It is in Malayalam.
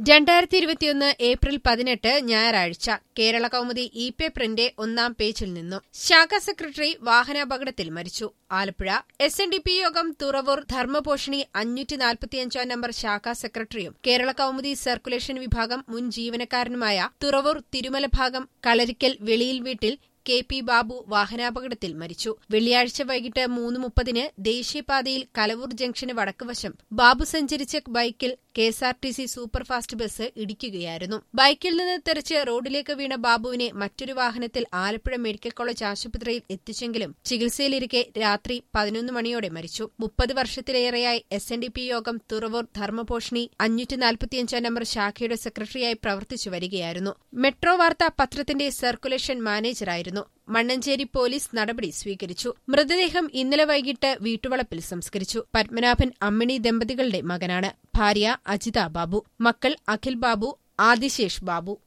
രണ്ടായിരത്തി ഇരുപത്തിയൊന്ന് ഏപ്രിൽ പതിനെട്ട് ഞായറാഴ്ച കേരള കൗമുദി ഇ പേപ്പറിന്റെ ഒന്നാം പേജിൽ നിന്നും ശാഖാ സെക്രട്ടറി വാഹനാപകടത്തിൽ മരിച്ചു Alappuzha S N D P യോഗം തുറവൂർ ധർമ്മപോഷിണി അഞ്ഞൂറ്റി നാൽപ്പത്തിയഞ്ചാം നമ്പർ ശാഖാ സെക്രട്ടറിയും കേരള കൗമുദി സർക്കുലേഷൻ വിഭാഗം മുൻ ജീവനക്കാരനുമായ തുറവൂർ തിരുമല ഭാഗം കളരിക്കൽ വെളിയിൽ വീട്ടിൽ കെ പി ബാബു വാഹനാപകടത്തിൽ മരിച്ചു വെള്ളിയാഴ്ച വൈകിട്ട് മൂന്ന് മുപ്പതിന് ദേശീയപാതയിൽ കലവൂർ ജംഗ്ഷന് വടക്കുവശം ബാബു സഞ്ചരിച്ച ബൈക്കിൽ K S R T C superfast bus ഇടിക്കുകയായിരുന്നു ബൈക്കിൽ നിന്ന് തെറിച്ച് റോഡിലേക്ക് വീണ ബാബുവിനെ മറ്റൊരു വാഹനത്തിൽ ആലപ്പുഴ മെഡിക്കൽ കോളേജ് ആശുപത്രിയിൽ എത്തിച്ചെങ്കിലും ചികിത്സയിലിരിക്കെ രാത്രി പതിനൊന്ന് മണിയോടെ മരിച്ചു മുപ്പത് വർഷത്തിലേറെയായി എസ് എൻ ഡി പി യോഗം തുറവൂർ ധർമ്മപോഷിണി അഞ്ഞൂറ്റി നാൽപ്പത്തിയഞ്ചാം നമ്പർ ശാഖയുടെ സെക്രട്ടറിയായി പ്രവർത്തിച്ചു വരികയായിരുന്നു മെട്രോ വാർത്താ പത്രത്തിന്റെ സർക്കുലേഷൻ മാനേജറായിരുന്നു മണ്ണഞ്ചേരി പോലീസ് നടപടി സ്വീകരിച്ചു മൃതദേഹം ഇന്നലെ വൈകിട്ട് വീട്ടുവളപ്പിൽ സംസ്കരിച്ചു പത്മനാഭൻ അമ്മിണി ദമ്പതികളുടെ മകനാണ് ഭാര്യ അജിത ബാബു മക്കൾ അഖിൽ ബാബു ആദിശേഷ് ബാബു